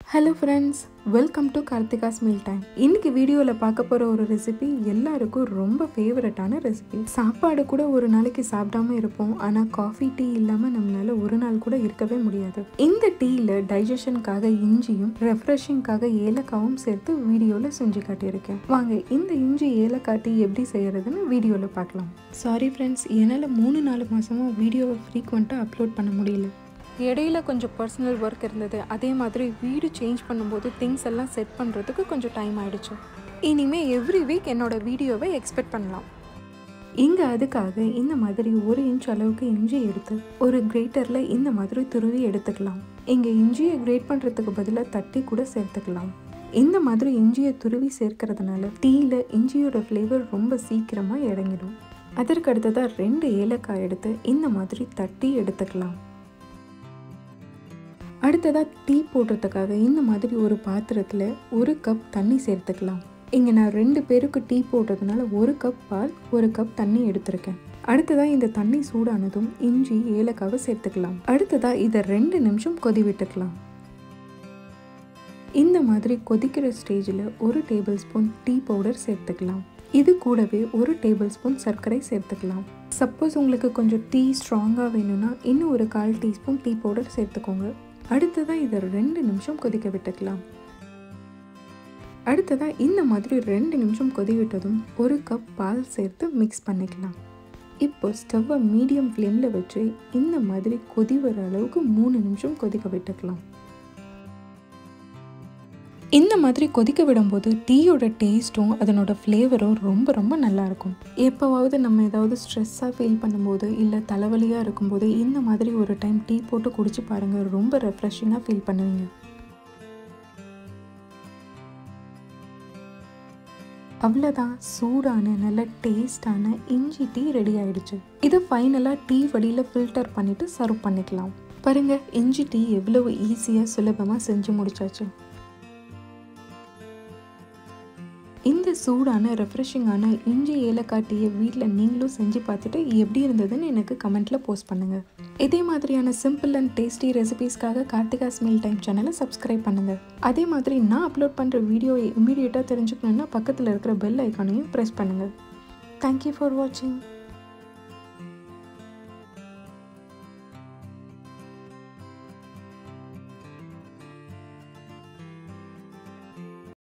hello friends welcome to Karthika's meal time இன்னைக்கு வீடியோவில் பார்க்க போகிற ஒரு ரெசிபி எல்லாருக்கும் ரொம்ப ஃபேவரட்டான ரெசிபி சாப்பாடு கூட ஒரு நாளைக்கு சாப்பிடாம இருப்போம் ஆனால் காஃபி டீ இல்லாமல் நம்மளால ஒரு நாள் கூட இருக்கவே முடியாது இந்த டீயில் டைஜஷனுக்காக இஞ்சியும் ரெஃப்ரெஷிங்காக ஏலக்காவும் சேர்த்து வீடியோவில் செஞ்சு காட்டியிருக்கேன் வாங்க இந்த இஞ்சி ஏலக்காய் டீ எப்படி செய்யறதுன்னு வீடியோவில் பார்க்கலாம் சாரி ஃப்ரெண்ட்ஸ் என்னால் மூணு நாலு மாதமாக வீடியோவை ஃப்ரீக்வெண்ட்டாக அப்லோட் பண்ண முடியல இடையில கொஞ்சம் பர்சனல் ஒர்க் இருந்தது அதே மாதிரி வீடு சேஞ்ச் பண்ணும்போது திங்ஸ் எல்லாம் செட் பண்ணுறதுக்கு கொஞ்சம் டைம் ஆயிடுச்சு இனிமே எவ்ரி வீக் என்னோட வீடியோவை எக்ஸ்பெக்ட் பண்ணலாம் இங்கே அதுக்காக இந்த மாதிரி ஒரு இன்ச் அளவுக்கு இஞ்சி எடுத்து ஒரு கிரேட்டரில் இந்த மாதிரி துருவி எடுத்துக்கலாம் இங்கே இஞ்சியை கிரேட் பண்ணுறதுக்கு பதிலாக தட்டி கூட சேர்த்துக்கலாம் இந்த மாதிரி இஞ்சியை துருவி சேர்க்கறதுனால டீயில் இஞ்சியோட ஃப்ளேவர் ரொம்ப சீக்கிரமாக இறங்கிடும் அதற்கு அடுத்ததாக ரெண்டு ஏலக்காய் எடுத்து இந்த மாதிரி தட்டி எடுத்துக்கலாம் அடுத்ததாக டீ போடுறதுக்காக இந்த மாதிரி ஒரு பாத்திரத்தில் ஒரு கப் தண்ணி சேர்த்துக்கலாம் இங்கே நான் ரெண்டு பேருக்கு டீ போடுறதுனால ஒரு கப் பால் ஒரு கப் தண்ணி எடுத்திருக்கேன் அடுத்ததாக இந்த தண்ணி சூடானதும் இஞ்சி ஏலக்காவை சேர்த்துக்கலாம் அடுத்ததாக இதை ரெண்டு நிமிஷம் கொதி விட்டுக்கலாம் இந்த மாதிரி கொதிக்கிற ஸ்டேஜில் ஒரு டேபிள் ஸ்பூன் டீ பவுடர் சேர்த்துக்கலாம் இது கூடவே ஒரு டேபிள் ஸ்பூன் சர்க்கரை சேர்த்துக்கலாம் சப்போஸ் உங்களுக்கு கொஞ்சம் டீ ஸ்ட்ராங்காக வேணும்னா இன்னும் ஒரு கால் டீஸ்பூன் டீ பவுடர் சேர்த்துக்கோங்க அடுத்ததாக இதை ரெண்டு நிமிஷம் கொதிக்க விட்டுக்கலாம் அடுத்ததாக இந்த மாதிரி ரெண்டு நிமிஷம் கொதி விட்டதும் ஒரு கப் பால் சேர்த்து மிக்ஸ் பண்ணிக்கலாம் இப்போ ஸ்டவ்வை மீடியம் ஃப்ளேமில் வச்சு இந்த மாதிரி கொதி வர அளவுக்கு மூணு நிமிஷம் கொதிக்க விட்டுக்கலாம் இந்த மாதிரி கொதிக்க விடும்போது டீயோட டேஸ்ட்டும் அதனோட ஃப்ளேவரும் ரொம்ப ரொம்ப நல்லாயிருக்கும் எப்போவாவது நம்ம ஏதாவது ஸ்ட்ரெஸ்ஸாக ஃபீல் பண்ணும்போது இல்லை தலைவலியாக இருக்கும்போது இந்த மாதிரி ஒரு டைம் டீ போட்டு குடிச்சு பாருங்கள் ரொம்ப ரெஃப்ரெஷிங்காக ஃபீல் பண்ணுவீங்க அவ்வளோதான் சூடான நல்ல டேஸ்டான இஞ்சி டீ ரெடி ஆயிடுச்சு இது ஃபைனலாக டீ வடியில் ஃபில்டர் பண்ணிவிட்டு சர்வ் பண்ணிக்கலாம் பாருங்கள் இஞ்சி டீ எவ்வளவு ஈஸியாக சுலபமாக செஞ்சு முடிச்சாச்சு இந்த சூடான ரெஃப்ரெஷிங்கான இஞ்சி ஏலக்காய் டீயை வீட்டில் நீங்களும் செஞ்சு பார்த்துட்டு எப்படி இருந்ததுன்னு எனக்கு கமெண்ட்டில் போஸ்ட் பண்ணுங்கள் இதே மாதிரியான சிம்பிள் அண்ட் டேஸ்டி ரெசிபீஸ்க்காக கார்த்திகாஸ் மீல் டைம் சேனலை சப்ஸ்கிரைப் பண்ணுங்கள் அதே மாதிரி நான் அப்லோட் பண்ணுற வீடியோவை இமீடியட்டாக தெரிஞ்சுக்கணுன்னா பக்கத்தில் இருக்கிற பெல் ஐக்கானையும் ப்ரெஸ் பண்ணுங்கள் தேங்க்யூ ஃபார் வாட்சிங்